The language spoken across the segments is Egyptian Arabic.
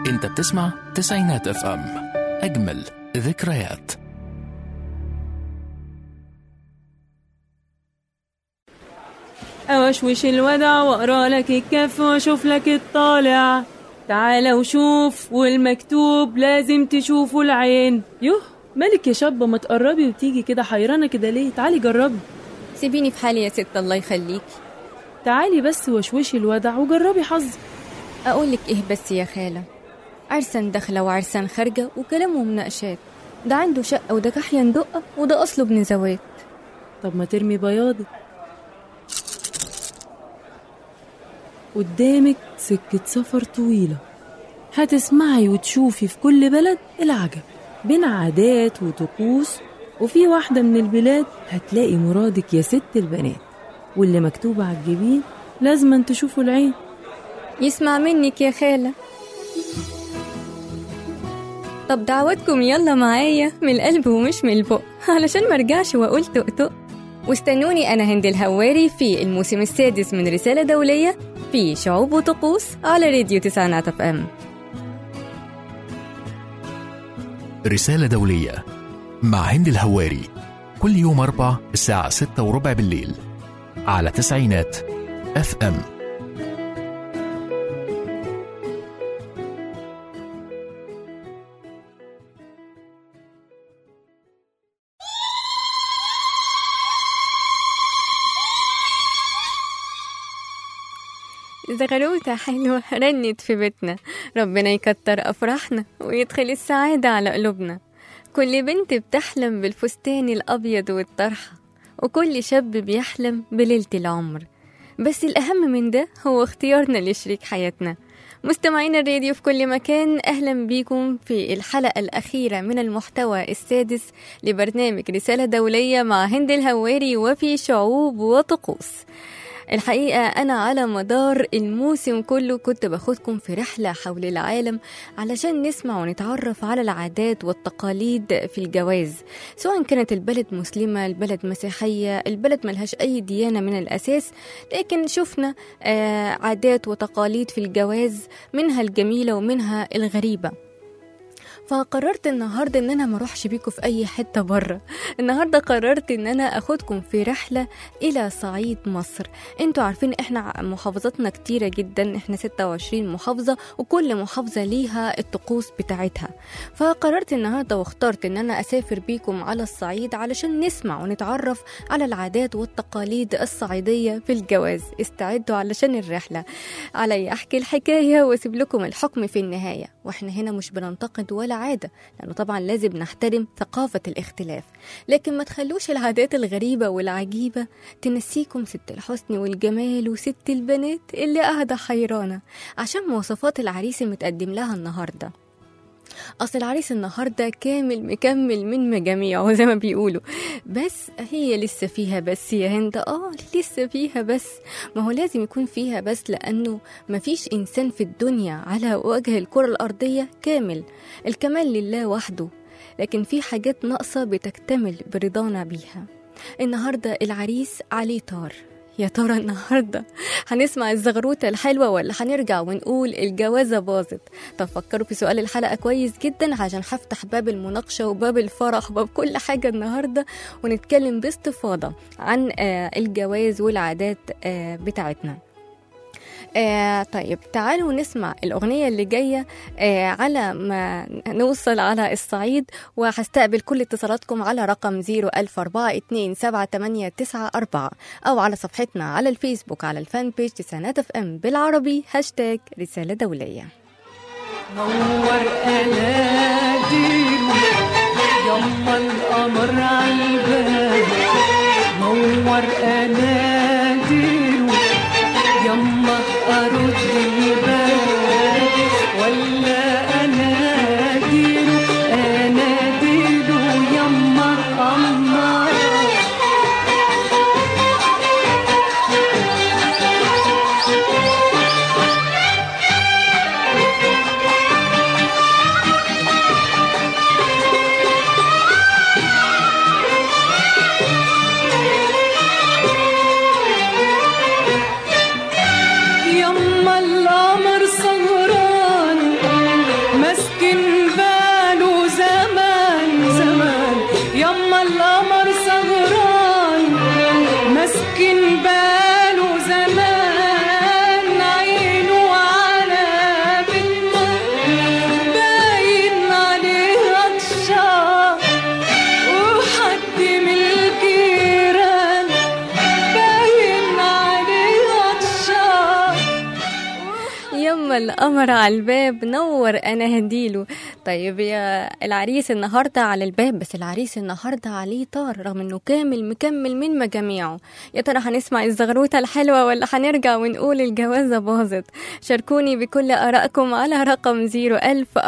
انت بتسمع تسعينات اف ام اجمل ذكريات أوشوش الودع وأقرأ لك الكف وأشوف لك الطالع تعالى وشوف والمكتوب لازم تشوفه العين يوه مالك يا شابة ما تقربي وتيجي كده حيرانة كده ليه تعالي جربي سيبيني في حالي يا ست الله يخليك تعالي بس وشوشي الودع وجربي حظك أقول لك إيه بس يا خالة عرسان داخلة وعرسان خارجة وكلام ومناقشات ده عنده شقة وده كحيان دقة وده أصله ابن زوات طب ما ترمي بياضك قدامك سكة سفر طويلة هتسمعي وتشوفي في كل بلد العجب بين عادات وطقوس وفي واحدة من البلاد هتلاقي مرادك يا ست البنات واللي مكتوب على الجبين لازم تشوفوا العين يسمع منك يا خالة طب دعوتكم يلا معايا من القلب ومش من البق علشان مرجعش وأقول تقطق واستنوني أنا هند الهواري في الموسم السادس من رسالة دولية في شعوب وطقوس على راديو تسعينات اف ام رسالة دولية مع هند الهواري كل يوم أربع الساعة ستة وربع بالليل على تسعينات اف ام زغروتة حلوة رنت في بيتنا ربنا يكتر أفراحنا ويدخل السعادة على قلوبنا كل بنت بتحلم بالفستان الأبيض والطرحة وكل شاب بيحلم بليلة العمر بس الأهم من ده هو اختيارنا لشريك حياتنا مستمعين الراديو في كل مكان أهلا بيكم في الحلقة الأخيرة من المحتوى السادس لبرنامج رسالة دولية مع هند الهواري وفي شعوب وطقوس الحقيقة أنا على مدار الموسم كله كنت باخدكم في رحلة حول العالم علشان نسمع ونتعرف على العادات والتقاليد في الجواز سواء كانت البلد مسلمة البلد مسيحية البلد ملهاش أي ديانة من الأساس لكن شفنا آه عادات وتقاليد في الجواز منها الجميلة ومنها الغريبة فقررت النهارده ان انا ما اروحش بيكم في اي حته بره النهارده قررت ان انا اخدكم في رحله الى صعيد مصر انتوا عارفين احنا محافظاتنا كتيره جدا احنا 26 محافظه وكل محافظه ليها الطقوس بتاعتها فقررت النهارده واخترت ان انا اسافر بيكم على الصعيد علشان نسمع ونتعرف على العادات والتقاليد الصعيديه في الجواز استعدوا علشان الرحله علي احكي الحكايه واسيب لكم الحكم في النهايه واحنا هنا مش بننتقد ولا عادة لأنه طبعا لازم نحترم ثقافة الاختلاف لكن ما تخلوش العادات الغريبة والعجيبة تنسيكم ست الحسن والجمال وست البنات اللي قاعدة حيرانة عشان مواصفات العريس المتقدم لها النهارده اصل العريس النهارده كامل مكمل من مجاميعه زي ما بيقولوا بس هي لسه فيها بس يا هند اه لسه فيها بس ما هو لازم يكون فيها بس لانه مفيش انسان في الدنيا على وجه الكره الارضيه كامل الكمال لله وحده لكن في حاجات ناقصه بتكتمل برضانا بيها النهارده العريس عليه طار يا ترى النهاردة هنسمع الزغروتة الحلوة ولا هنرجع ونقول الجوازة باظت طب فكروا في سؤال الحلقة كويس جدا عشان هفتح باب المناقشة وباب الفرح وباب كل حاجة النهاردة ونتكلم باستفاضة عن آه الجواز والعادات آه بتاعتنا آه طيب تعالوا نسمع الأغنية اللي جاية آه على ما نوصل على الصعيد وهستقبل كل اتصالاتكم على رقم 010427894 أو على صفحتنا على الفيسبوك على الفان بيج تسعينات اف ام بالعربي هاشتاج رسالة دولية نور أناديله يما القمر عالباب نور أناديله يما أرد الباب ولا أناديله أناديله يما الله القمر على الباب نور انا هديله طيب يا العريس النهارده على الباب بس العريس النهارده عليه طار رغم انه كامل مكمل من مجاميعه يا ترى هنسمع الزغروته الحلوه ولا هنرجع ونقول الجوازه باظت شاركوني بكل ارائكم على رقم 01000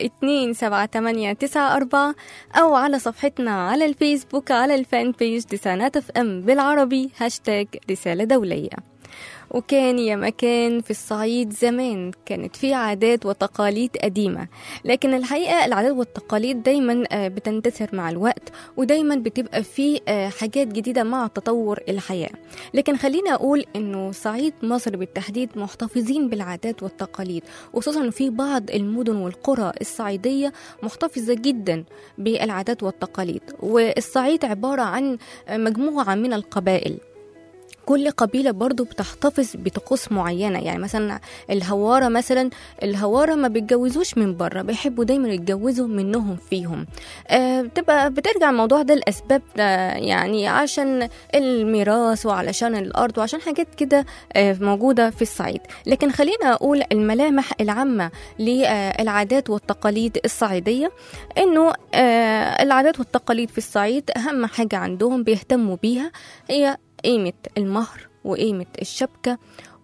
427 او على صفحتنا على الفيسبوك على الفان بيج لسانات اف ام بالعربي هاشتاج رساله دوليه وكان يا مكان في الصعيد زمان كانت في عادات وتقاليد قديمة لكن الحقيقة العادات والتقاليد دايما آه، بتندثر مع الوقت ودايما بتبقى في آه، حاجات جديدة مع تطور الحياة لكن خلينا أقول أنه صعيد مصر بالتحديد محتفظين بالعادات والتقاليد وخصوصا في بعض المدن والقرى الصعيدية محتفظة جدا بالعادات والتقاليد والصعيد عبارة عن آه، مجموعة من القبائل كل قبيلة برضو بتحتفظ بطقوس معينة يعني مثلا الهوارة مثلا الهوارة ما بيتجوزوش من بره بيحبوا دايما يتجوزوا منهم فيهم آه بتبقى بترجع الموضوع ده لأسباب آه يعني عشان الميراث وعلشان الأرض وعشان حاجات كده آه موجودة في الصعيد لكن خلينا أقول الملامح العامة للعادات والتقاليد الصعيدية إنه آه العادات والتقاليد في الصعيد أهم حاجة عندهم بيهتموا بيها هي قيمة المهر وقيمة الشبكة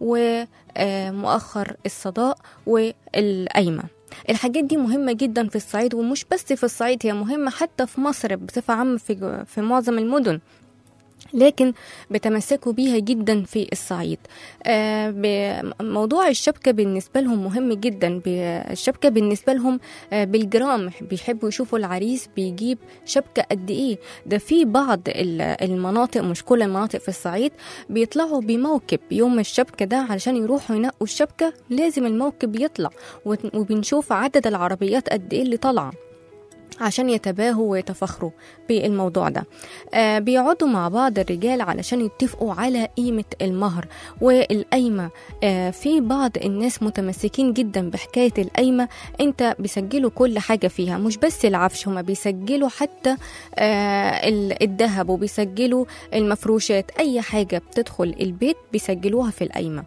ومؤخر الصداق والقايمة الحاجات دي مهمة جدا في الصعيد ومش بس في الصعيد هي مهمة حتى في مصر بصفة عامة في, في معظم المدن لكن بتمسكوا بيها جدا في الصعيد آه، ب- موضوع الشبكة بالنسبة لهم مهم جدا ب- الشبكة بالنسبة لهم آه، بالجرام بيحبوا يشوفوا العريس بيجيب شبكة قد ايه ده في بعض ال- المناطق مش كل المناطق في الصعيد بيطلعوا بموكب يوم الشبكة ده علشان يروحوا ينقوا الشبكة لازم الموكب يطلع وت- وبنشوف عدد العربيات قد ايه اللي طالعه عشان يتباهوا ويتفخروا بالموضوع ده آه بيقعدوا مع بعض الرجال علشان يتفقوا على قيمة المهر والقايمة آه في بعض الناس متمسكين جدا بحكاية القايمة انت بيسجلوا كل حاجة فيها مش بس العفش هما بيسجلوا حتى آه ال- الذهب وبيسجلوا المفروشات اي حاجة بتدخل البيت بيسجلوها في القايمة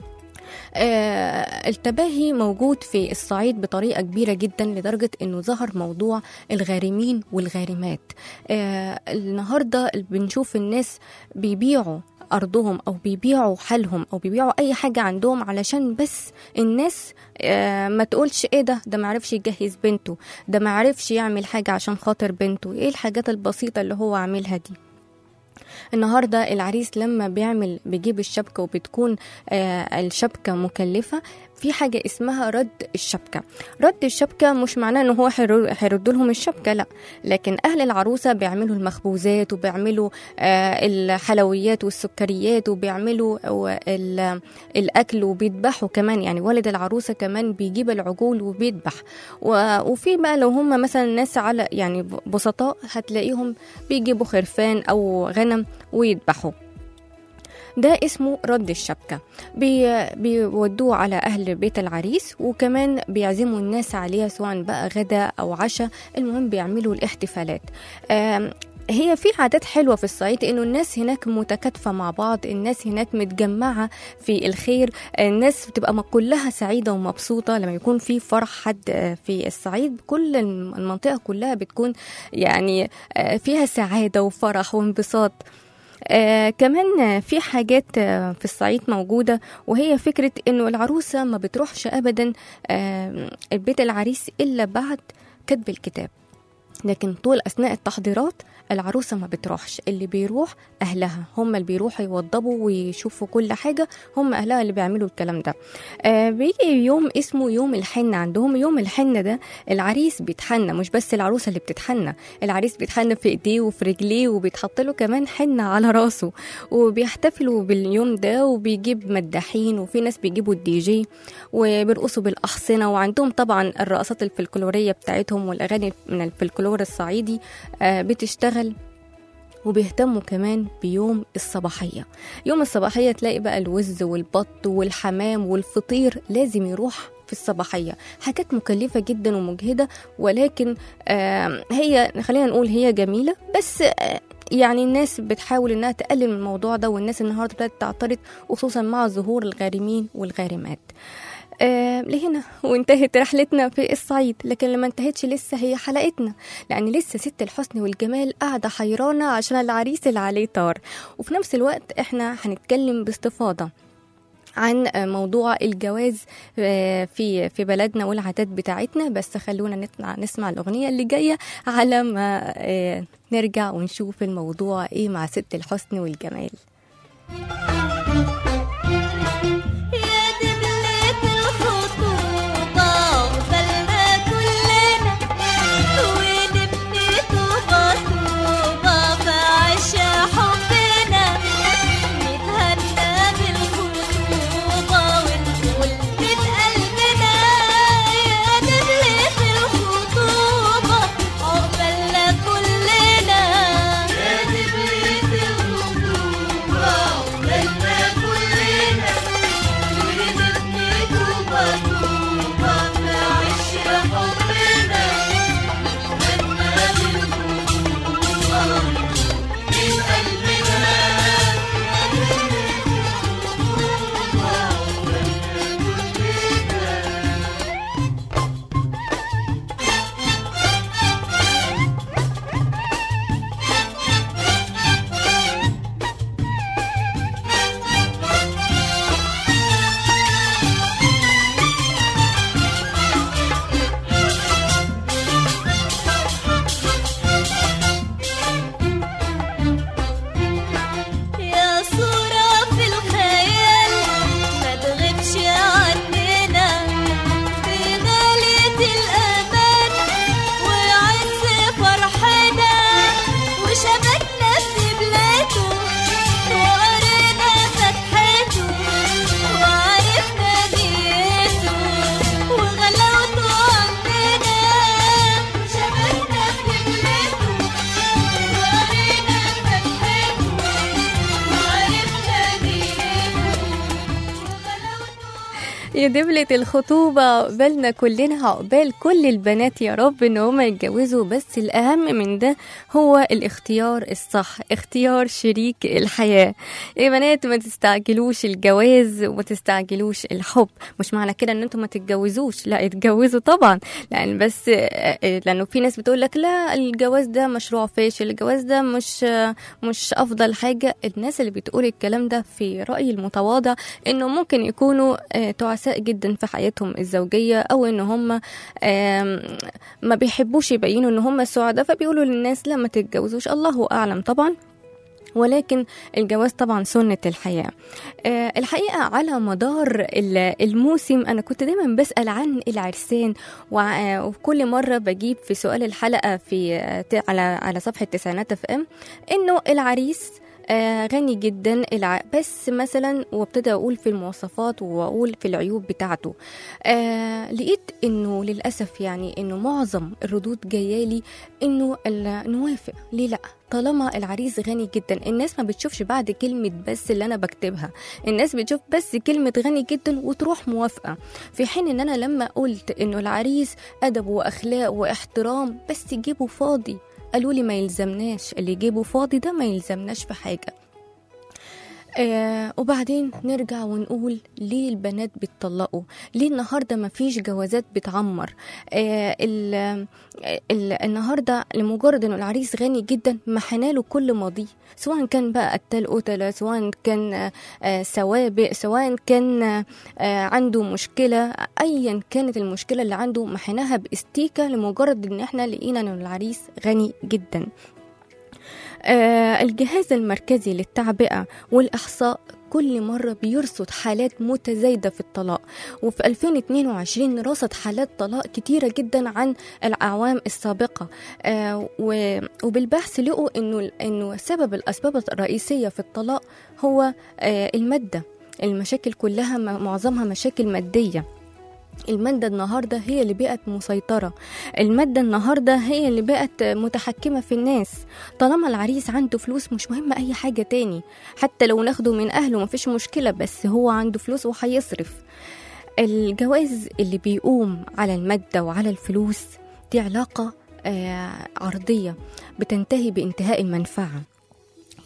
آه، التباهي موجود في الصعيد بطريقة كبيرة جدا لدرجة انه ظهر موضوع الغارمين والغارمات آه، النهاردة بنشوف الناس بيبيعوا أرضهم أو بيبيعوا حالهم أو بيبيعوا أي حاجة عندهم علشان بس الناس آه، ما تقولش إيه ده ده معرفش يجهز بنته ده معرفش يعمل حاجة عشان خاطر بنته إيه الحاجات البسيطة اللي هو عاملها دي النهارده العريس لما بيعمل بيجيب الشبكه وبتكون آه الشبكه مكلفه في حاجة اسمها رد الشبكة رد الشبكة مش معناه انه هو هيرد لهم الشبكة لا لكن اهل العروسة بيعملوا المخبوزات وبيعملوا آه الحلويات والسكريات وبيعملوا ال- الاكل وبيذبحوا كمان يعني والد العروسة كمان بيجيب العجول وبيذبح و- وفي بقى لو هم مثلا ناس على يعني بسطاء هتلاقيهم بيجيبوا خرفان او غنم ويذبحوا ده اسمه رد الشبكة بي بيودوه على أهل بيت العريس وكمان بيعزموا الناس عليها سواء بقى غدا أو عشاء المهم بيعملوا الاحتفالات آم، هي في عادات حلوة في الصعيد إنه الناس هناك متكاتفة مع بعض الناس هناك متجمعة في الخير الناس بتبقى م- كلها سعيدة ومبسوطة لما يكون في فرح حد آه، في الصعيد كل الم- المنطقة كلها بتكون يعني آه، فيها سعادة وفرح وانبساط آه كمان آه، في حاجات آه في الصعيد موجودة وهي فكرة إنه العروسة ما بتروحش أبدا آه بيت العريس إلا بعد كتب الكتاب لكن طول أثناء التحضيرات العروسة ما بتروحش اللي بيروح أهلها هم اللي بيروحوا يوضبوا ويشوفوا كل حاجة هم أهلها اللي بيعملوا الكلام ده آه بيجي يوم اسمه يوم الحنة عندهم يوم الحنة ده العريس بيتحنى مش بس العروسة اللي بتتحنى العريس بيتحنى في ايديه وفي رجليه وبيتحط له كمان حنة على راسه وبيحتفلوا باليوم ده وبيجيب مداحين وفي ناس بيجيبوا الدي جي وبيرقصوا بالأحصنة وعندهم طبعا الرقصات الفلكلورية بتاعتهم والأغاني من الفلكلور الصعيدي آه بتشتغل وبيهتموا كمان بيوم الصباحية يوم الصباحية تلاقي بقى الوز والبط والحمام والفطير لازم يروح في الصباحية حاجات مكلفة جدا ومجهدة ولكن آه هي خلينا نقول هي جميلة بس آه يعني الناس بتحاول انها تقلل من الموضوع ده والناس النهارده بدات تعترض خصوصا مع ظهور الغارمين والغارمات آه لهنا وانتهت رحلتنا في الصعيد لكن لما انتهتش لسه هي حلقتنا لان لسه ست الحسن والجمال قاعده حيرانه عشان العريس اللي عليه طار وفي نفس الوقت احنا هنتكلم باستفاضه عن موضوع الجواز آه، في في بلدنا والعادات بتاعتنا بس خلونا نطلع نسمع الاغنيه اللي جايه على ما آه، نرجع ونشوف الموضوع ايه مع ست الحسن والجمال يا دبلة الخطوبة وبلنا كلنا ونبني طوبة طوبة فعشا حبنا نتهنى بالخطوبة ونقول من قلبنا يا دبلة الخطوبة عقبالنا كلنا يا دبلة الخطوبة عقبالنا كلنا ونبني طوبة طوبة فعش حبنا نتهنى بالخطوبة من قلبنا يا صورة في الخيال ما تغيبش عننا في غالية الأمان وعز فرحنا وشبكنا في بلاده وقرينا فتحته وعرفنا نيته وغلاوته عندنا وشبكنا في بلاده وقرينا فتحته وعرفنا نيته يا دبلة الخطوبة عقبالنا كلنا عقبال كل البنات يا رب ان هما يتجوزوا بس الاهم من ده هو الاختيار الصح اختيار شريك الحياة يا بنات ما تستعجلوش الجواز وما تستعجلوش الحب مش معنى كده ان انتم ما تتجوزوش لا اتجوزوا طبعا لان بس لانه في ناس بتقول لك لا الجواز ده مشروع فاشل الجواز ده مش مش افضل حاجة الناس اللي بتقول الكلام ده في رأيي المتواضع انه ممكن يكونوا آه، تعساء جدا في حياتهم الزوجيه او ان هم آم، ما بيحبوش يبينوا ان هم سعداء فبيقولوا للناس لا ما تتجوزوش الله اعلم طبعا ولكن الجواز طبعا سنة الحياة آه، الحقيقة على مدار ال- الموسم أنا كنت دايما بسأل عن العرسان وع- آه، وكل مرة بجيب في سؤال الحلقة في آه، ت- على على صفحة تسعينات اف ام إنه العريس آه، غني جدا الع... بس مثلا وابتدى اقول في المواصفات واقول في العيوب بتاعته آه لقيت انه للاسف يعني انه معظم الردود جايالي انه ال- نوافق ليه لا طالما العريس غني جدا الناس ما بتشوفش بعد كلمة بس اللي أنا بكتبها الناس بتشوف بس كلمة غني جدا وتروح موافقة في حين إن أنا لما قلت إنه العريس أدب وأخلاق واحترام بس جيبه فاضي قالوا لي ما يلزمناش اللي جيبه فاضي ده ما يلزمناش في حاجة آه وبعدين نرجع ونقول ليه البنات بيتطلقوا ليه النهارده ما فيش جوازات بتعمر آه ال ال النهارده لمجرد انه العريس غني جدا محينا له كل ماضيه سواء كان بقى قتال قتله سواء كان آه، آه سوابق سواء كان آه آه، عنده مشكله ايا كانت المشكله اللي عنده محيناها باستيكه لمجرد ان احنا لقينا ان العريس غني جدا آه، الجهاز المركزي للتعبئة والإحصاء كل مرة بيرصد حالات متزايدة في الطلاق وفي 2022 رصد حالات طلاق كتيرة جدا عن الأعوام السابقة آه، و- وبالبحث لقوا إنه إنه سبب الأسباب الرئيسية في الطلاق هو آه، المادة المشاكل كلها م- معظمها مشاكل مادية المادة النهاردة هي اللي بقت مسيطرة المادة النهاردة هي اللي بقت متحكمة في الناس طالما العريس عنده فلوس مش مهم أي حاجة تاني حتى لو ناخده من أهله مفيش مشكلة بس هو عنده فلوس وهيصرف الجواز اللي بيقوم على المادة وعلى الفلوس دي علاقة آه، عرضية بتنتهي بانتهاء المنفعة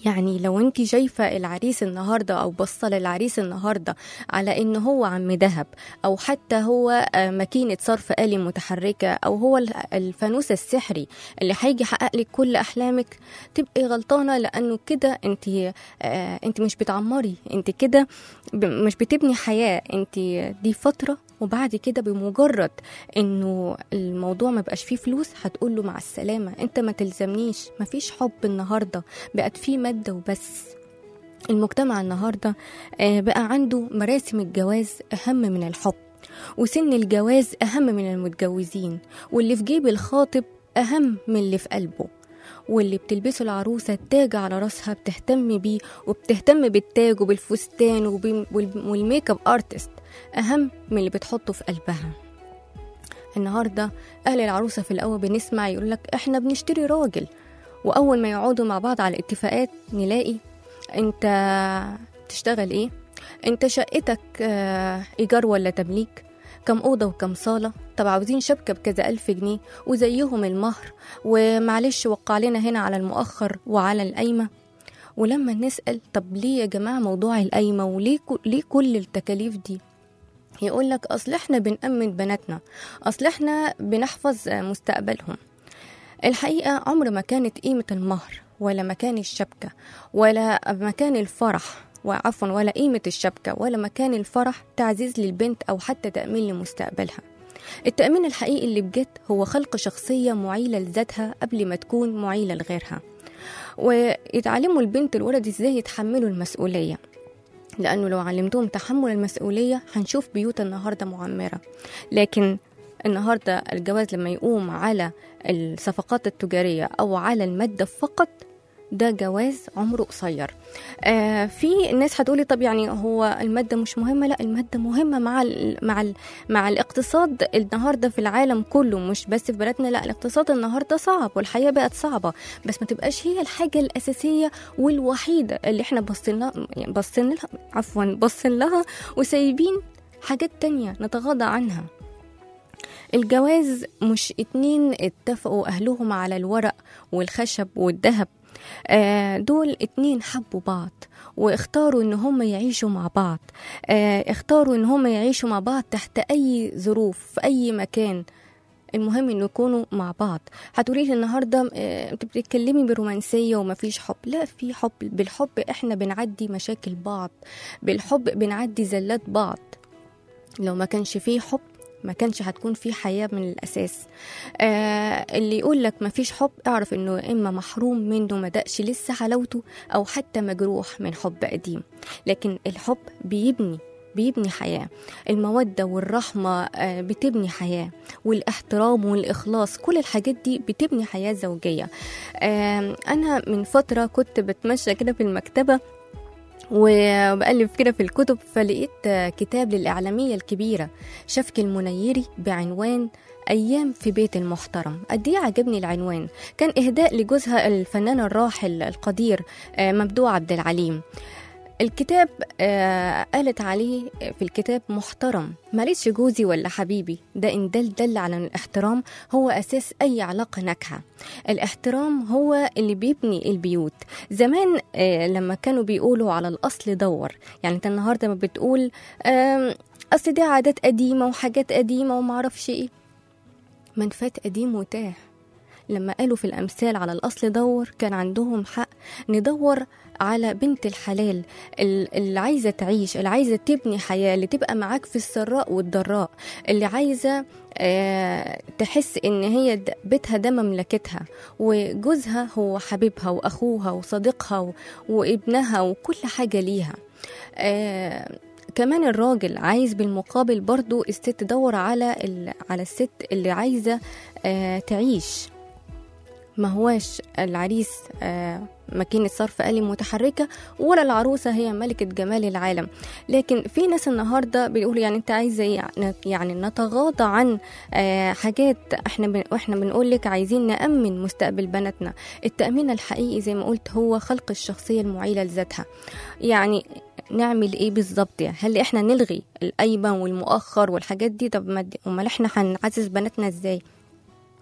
يعني لو انت شايفة العريس النهاردة أو بصة للعريس النهاردة على إن هو عم دهب أو حتى هو آه، ماكينة صرف آلي متحركة أو هو ال- الفانوس السحري اللي هيجي يحقق لك كل أحلامك تبقي غلطانة لأنه كده انت آه، انت مش بتعمري انت كده ب- مش بتبني حياة انت دي فترة وبعد كده بمجرد انه الموضوع ما بقاش فيه فلوس هتقول له مع السلامة انت ما تلزمنيش مفيش حب النهاردة بقت فيه مادة وبس المجتمع النهاردة آه، بقى عنده مراسم الجواز أهم من الحب وسن الجواز أهم من المتجوزين واللي في جيب الخاطب أهم من اللي في قلبه واللي بتلبسه العروسة التاج على راسها بتهتم بيه وبتهتم بالتاج وبالفستان وبال- وال- والميك اب ارتست أهم من اللي بتحطه في قلبها النهاردة أهل العروسة في الأول بنسمع يقولك إحنا بنشتري راجل وأول ما يقعدوا مع بعض على اتفاقات نلاقي أنت تشتغل إيه أنت شقتك آه، إيجار ولا تمليك كم أوضة وكم صالة طب عاوزين شبكة بكذا ألف جنيه وزيهم المهر ومعلش وقع لنا هنا على المؤخر وعلى القايمة ولما نسأل طب ليه يا جماعة موضوع القايمة وليه كل- ليه كل التكاليف دي يقول لك أصل إحنا بنأمن بناتنا أصل إحنا بنحفظ آه، مستقبلهم الحقيقة عمر ما كانت قيمة المهر ولا مكان الشبكة ولا مكان الفرح وعفوا ولا قيمة الشبكة ولا مكان الفرح تعزيز للبنت أو حتى تأمين لمستقبلها التأمين الحقيقي اللي بجد هو خلق شخصية معيلة لذاتها قبل ما تكون معيلة لغيرها ويتعلموا البنت الولد ازاي يتحملوا المسؤولية لأنه لو علمتهم تحمل المسؤولية هنشوف بيوت النهاردة معمرة لكن النهاردة الجواز لما يقوم على الصفقات التجارية أو على المادة فقط ده جواز عمره قصير آه في ناس هتقولي طب يعني هو المادة مش مهمة لا المادة مهمة مع ال مع ال مع الاقتصاد النهاردة في العالم كله مش بس في بلدنا لا الاقتصاد النهاردة صعب والحياة بقت صعبة بس ما تبقاش هي الحاجة الأساسية والوحيدة اللي احنا باصين لها يعني باصين لها عفوا باصين لها وسايبين حاجات تانية نتغاضى عنها الجواز مش اتنين اتفقوا أهلهم على الورق والخشب والذهب آه، دول اتنين حبوا بعض واختاروا ان هم يعيشوا مع بعض آه، اختاروا ان هم يعيشوا مع بعض تحت اي ظروف في اي مكان المهم انه يكونوا مع بعض هتقولي لي النهارده آه، انت بتتكلمي برومانسيه ومفيش حب لا في حب بالحب احنا بنعدي مشاكل بعض بالحب بنعدي زلات بعض لو ما كانش فيه حب ما كانش هتكون في حياة من الأساس آه اللي يقول لك ما فيش حب اعرف انه يا إما محروم منه ما دقش لسه حلاوته أو حتى مجروح من حب قديم لكن الحب بيبني بيبني حياة المودة والرحمة آه، بتبني حياة والاحترام والإخلاص كل الحاجات دي بتبني حياة زوجية آه، أنا من فترة كنت بتمشى كده في المكتبة وبقلب كده في الكتب فلقيت آه، كتاب للإعلامية الكبيرة شفك المنيري بعنوان أيام في بيت المحترم قد إيه عجبني العنوان كان إهداء لجوزها الفنان الراحل القدير آه، ممدوح عبد العليم الكتاب آه قالت عليه في الكتاب محترم ماليش جوزي ولا حبيبي ده إن دل دل على أن الاحترام هو أساس أي علاقة ناجحة الاحترام هو اللي بيبني البيوت زمان آه لما كانوا بيقولوا على الأصل دور يعني انت النهاردة ما بتقول آم، أصل دي عادات قديمة وحاجات قديمة ومعرفش إيه منفات قديم وتاه لما قالوا في الأمثال على الأصل دور كان عندهم حق ندور على بنت الحلال ال- اللي عايزة تعيش اللي عايزة تبني حياة اللي تبقى معاك في السراء والضراء اللي عايزة آه، تحس ان هي د- بيتها ده مملكتها وجوزها هو حبيبها واخوها وصديقها و- وابنها وكل حاجة ليها آه، كمان الراجل عايز بالمقابل برضو الست تدور على ال- على الست اللي عايزة آه، تعيش ما هواش العريس آه، ماكينة صرف آلي متحركة ولا العروسة هي ملكة جمال العالم لكن في ناس النهاردة بيقولوا يعني انت عايزة إيه؟ يعني- يعني نتغاضى عن آه، حاجات احنا بن... واحنا بنقول لك عايزين نأمن مستقبل بناتنا التأمين الحقيقي زي ما قلت هو خلق الشخصية المعيلة لذاتها يعني نعمل ايه بالظبط يعني هل احنا نلغي القايمة والمؤخر والحاجات دي طب ما دي- امال احنا هنعزز بناتنا ازاي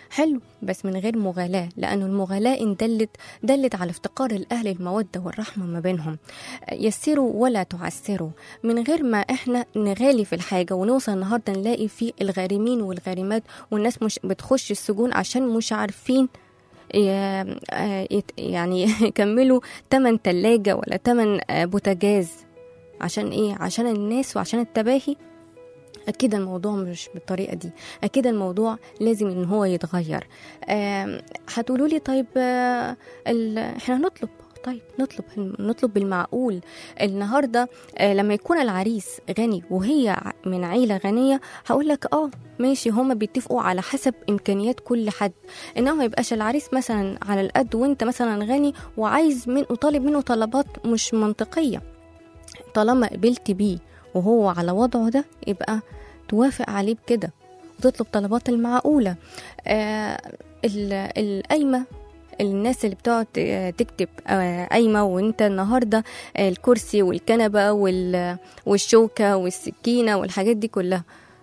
حلو بس من غير مغالاة لأنه المغالاة إن دلت دلت على افتقار الأهل المودة والرحمة ما بينهم يسروا ولا تعسروا من غير ما إحنا نغالي في الحاجة ونوصل النهاردة نلاقي في الغارمين والغارمات والناس مش بتخش السجون عشان مش عارفين ي- يت- يعني يكملوا تمن تلاجة ولا تمن آه، بوتاجاز عشان ايه عشان الناس وعشان التباهي اكيد الموضوع مش بالطريقه دي اكيد الموضوع لازم ان هو يتغير آم، هتقولوا لي طيب آه، ال- احنا هنطلب طيب نطلب نطلب بالمعقول النهارده آه، لما يكون العريس غني وهي ع- من عيله غنيه هقول لك اه ماشي هما بيتفقوا على حسب امكانيات كل حد انما ما يبقاش العريس مثلا على القد وانت مثلا غني وعايز من وطالب منه طلبات مش منطقيه طالما قبلت بيه وهو على وضعه ده يبقى توافق عليه بكده وتطلب طلبات المعقولة آه ال- القايمة الناس اللي بتقعد آه، تكتب آه، قايمة وانت النهاردة آه، الكرسي والكنبة وال- والشوكة والسكينة والحاجات دي كلها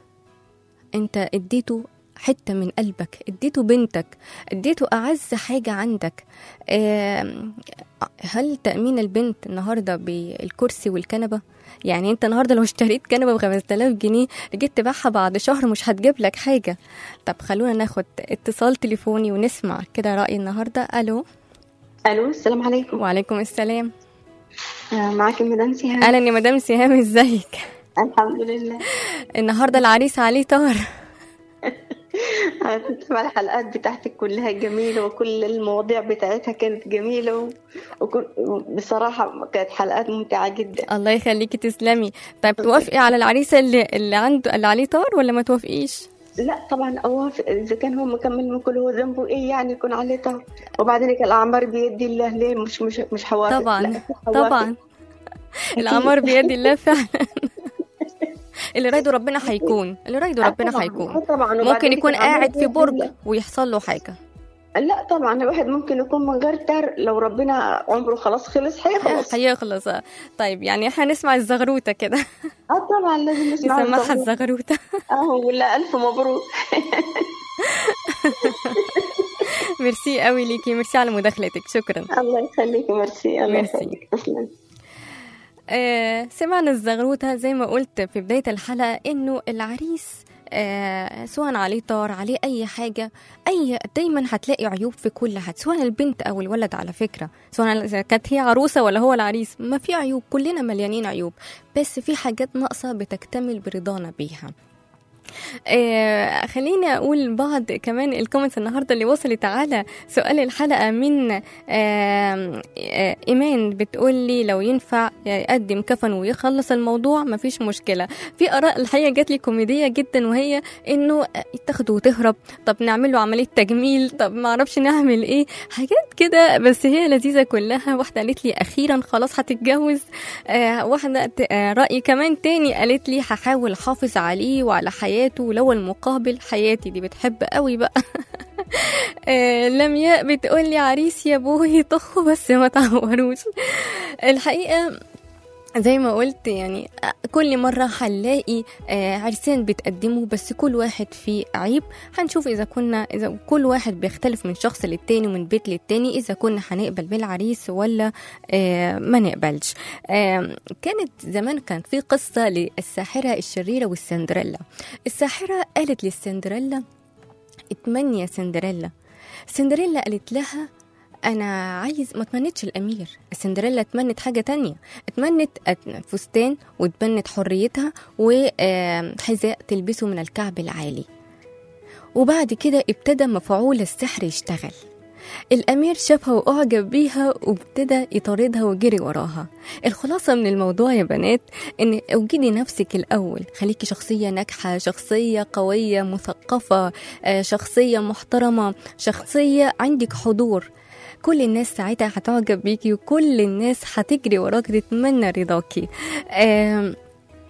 انت اديته حتة من قلبك اديته بنتك اديته أعز حاجة عندك آم، هل تأمين البنت النهاردة بالكرسي والكنبة يعني انت النهارده لو اشتريت كنبه ب 5000 جنيه جيت تبيعها بعد شهر مش هتجيب لك حاجه طب خلونا ناخد اتصال تليفوني ونسمع كده راي النهارده الو الو السلام عليكم وعليكم السلام آه، معاكي مدام سهام اهلا يا مدام سهام ازيك الحمد لله النهارده العريس عليه طار أنا كنت مع الحلقات بتاعتك كلها جميلة وكل المواضيع بتاعتها كانت جميلة و... وكل... بصراحة كانت حلقات ممتعة جدا الله يخليكي تسلمي طيب توافقي على العريس اللي اللي عنده اللي عليه طار ولا ما توافقيش لا طبعا أوافق إذا كان هو مكمل من كل هو ذنبه إيه يعني يكون عليه طهر وبعدين الأعمار بيد الله ليه مش مش مش هوافق طبعا لا، هوافق. طبعا الأمر بيد الله فعلا اللي رايده ربنا هيكون اللي رايده آه ربنا طبعاً، آه هيكون طبعا ممكن وبعدين يكون الأعمار قاعد في بيد برج الله. ويحصل له حاجة لا طبعا الواحد ممكن يكون من غير تار لو ربنا عمره خلاص خلص هيخلص هيخلص آه. طيب يعني احنا نسمع الزغروتة كده اه طبعا لازم نسمع نسمعها الزغروت. الزغروتة اه ولا الف مبروك ميرسي قوي ليكي ميرسي على مداخلتك شكرا الله يخليكي ميرسي الله ميرسي. يخليك تسلم آه سمعنا الزغروتة زي ما قلت في بداية الحلقة إنه العريس آه سواء عليه طار عليه أي حاجة أي دايما هتلاقي عيوب في كل حد سواء البنت أو الولد على فكرة سواء إذا كانت هي عروسة ولا هو العريس ما في عيوب كلنا مليانين عيوب بس في حاجات ناقصة بتكتمل برضانا بيها آه خليني اقول بعض كمان الكومنتس النهارده اللي وصلت على سؤال الحلقه من آه آه ايمان بتقول لي لو ينفع يقدم كفن ويخلص الموضوع مفيش مشكله في اراء الحقيقه جات لي كوميديه جدا وهي انه تاخد وتهرب طب نعمل له عمليه تجميل طب ما اعرفش نعمل ايه حاجات كده بس هي لذيذه كلها واحده قالت لي اخيرا خلاص هتتجوز آه واحده ت- آه راي كمان تاني قالت لي هحاول احافظ عليه وعلى حياته ولو المقابل حياتي دي بتحب قوي بقى آه، لمياء بتقول لي عريس يا ابوي طخوا بس ما تعوروش الحقيقه زي ما قلت يعني كل مرة هنلاقي آه، عرسان بتقدموا بس كل واحد فيه عيب هنشوف إذا كنا إذا كل واحد بيختلف من شخص للتاني ومن بيت للتاني إذا كنا هنقبل بالعريس ولا آه، ما نقبلش آه، كانت زمان كان في قصة للساحرة الشريرة والسندريلا الساحرة قالت للسندريلا اتمني يا سندريلا سندريلا قالت لها انا عايز ما تمنتش الامير سندريلا اتمنت حاجه تانية اتمنت أت- فستان واتمنت حريتها وحذاء تلبسه من الكعب العالي وبعد كده ابتدى مفعول السحر يشتغل الأمير شافها وأعجب بيها وابتدى يطاردها وجري وراها الخلاصة من الموضوع يا بنات إن اوجدي نفسك الأول خليكي شخصية ناجحة شخصية قوية مثقفة آه، شخصية محترمة شخصية عندك حضور كل الناس ساعتها هتعجب بيكي وكل الناس هتجري وراكي تتمنى رضاكي آم،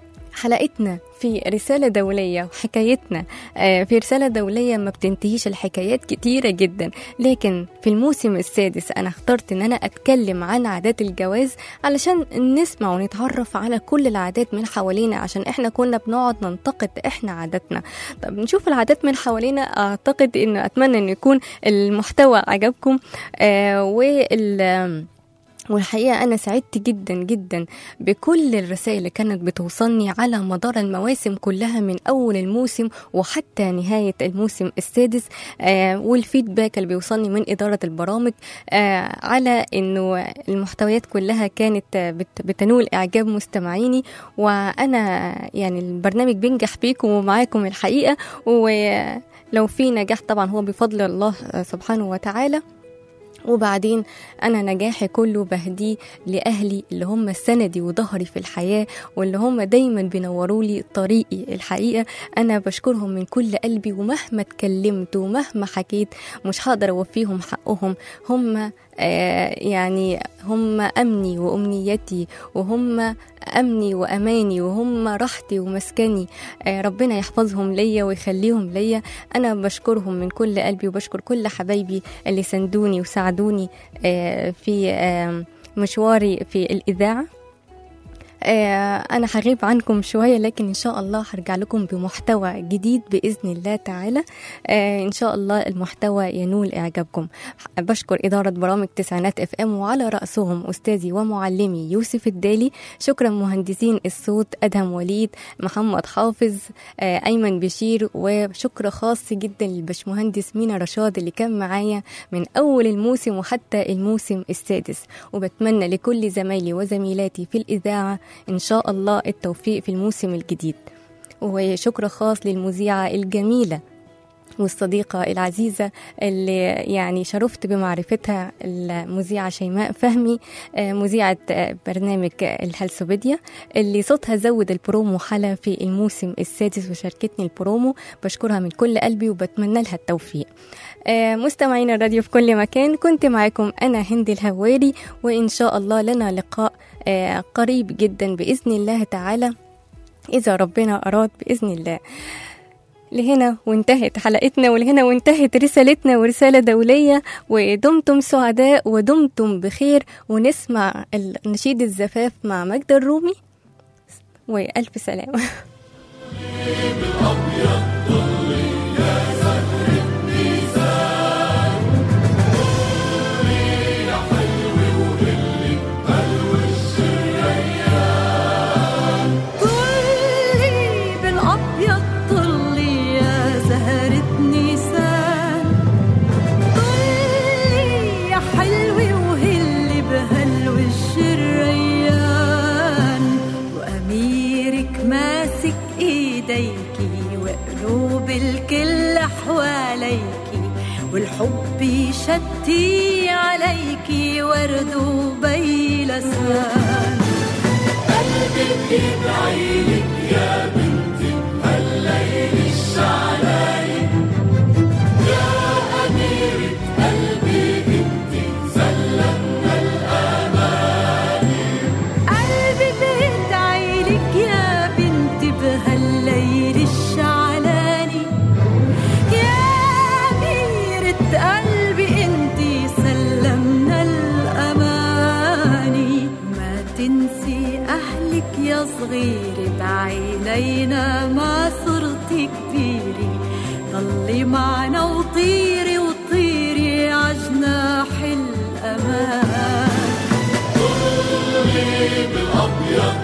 حلقتنا في رسالة دولية وحكايتنا آه، في رسالة دولية ما بتنتهيش الحكايات كتيرة جدا لكن في الموسم السادس أنا اخترت إن أنا أتكلم عن عادات الجواز علشان نسمع ونتعرف على كل العادات من حوالينا عشان إحنا كنا بنقعد ننتقد إحنا عاداتنا طب نشوف العادات من حوالينا أعتقد إنه أتمنى إن يكون المحتوى عجبكم آه وال والحقيقة أنا سعدت جدا جدا بكل الرسائل اللي كانت بتوصلني على مدار المواسم كلها من أول الموسم وحتى نهاية الموسم السادس آه والفيدباك اللي بيوصلني من إدارة البرامج آه على إنه المحتويات كلها كانت آه، بت- بتنول إعجاب مستمعيني وأنا يعني البرنامج بينجح بيكم ومعاكم الحقيقة ولو في نجاح طبعا هو بفضل الله آه، سبحانه وتعالى وبعدين أنا نجاحي كله بهديه لأهلي اللي هم سندي وظهري في الحياة واللي هم دايما بينوروا لي طريقي الحقيقة أنا بشكرهم من كل قلبي ومهما اتكلمت ومهما حكيت مش هقدر أوفيهم حقهم هم آه يعني هم أمني وأمنيتي وهم أمني وأماني وهم راحتي ومسكني آه ربنا يحفظهم ليا ويخليهم ليا أنا بشكرهم من كل قلبي وبشكر كل حبايبي اللي سندوني وساعدوني آه في آه مشواري في الإذاعة آه، أنا هغيب عنكم شوية لكن إن شاء الله هرجع لكم بمحتوى جديد بإذن الله تعالى آه، إن شاء الله المحتوى ينول إعجابكم بشكر إدارة برامج تسعينات اف ام وعلى رأسهم أستاذي ومعلمي يوسف الدالي شكرا مهندسين الصوت أدهم وليد محمد حافظ آه، أيمن بشير وشكر خاص جدا للبشمهندس مينا رشاد اللي كان معايا من أول الموسم وحتى الموسم السادس وبتمنى لكل زمايلي وزميلاتي في الإذاعة إن شاء الله التوفيق في الموسم الجديد وشكر خاص للمذيعة الجميلة والصديقة العزيزة اللي يعني شرفت بمعرفتها المذيعة شيماء فهمي آه، مذيعة آه، برنامج آه، الهلسوبيديا اللي صوتها زود البرومو حلا في الموسم السادس وشاركتني البرومو بشكرها من كل قلبي وبتمنى لها التوفيق آه، مستمعين الراديو في كل مكان كنت معاكم أنا هند الهواري وإن شاء الله لنا لقاء آه، قريب جدا بإذن الله تعالى إذا ربنا أراد بإذن الله لهنا وانتهت حلقتنا ولهنا وانتهت رسالتنا ورسالة دولية ودمتم سعداء ودمتم بخير ونسمع نشيد الزفاف مع مجد الرومي وألف سلامة طلي بالأبيض طلي يا زهرة نيسان طلي يا حلوة وهلي بهالوش الريان وأميرك ماسك إيديكي وقلوب الكل حواليكي والحب يشتي عليكي ورد وبيلسان قلبي بيدعي لك يا بنتي بهالليل الشعلاني يا أميرة قلبي انتي سلمنا الأماني ما تنسي أهلك يا صغيرة بعينينا ما صرتي كبيرة ضلي معنا وطيري وطيري عجناح الأمان بالابيض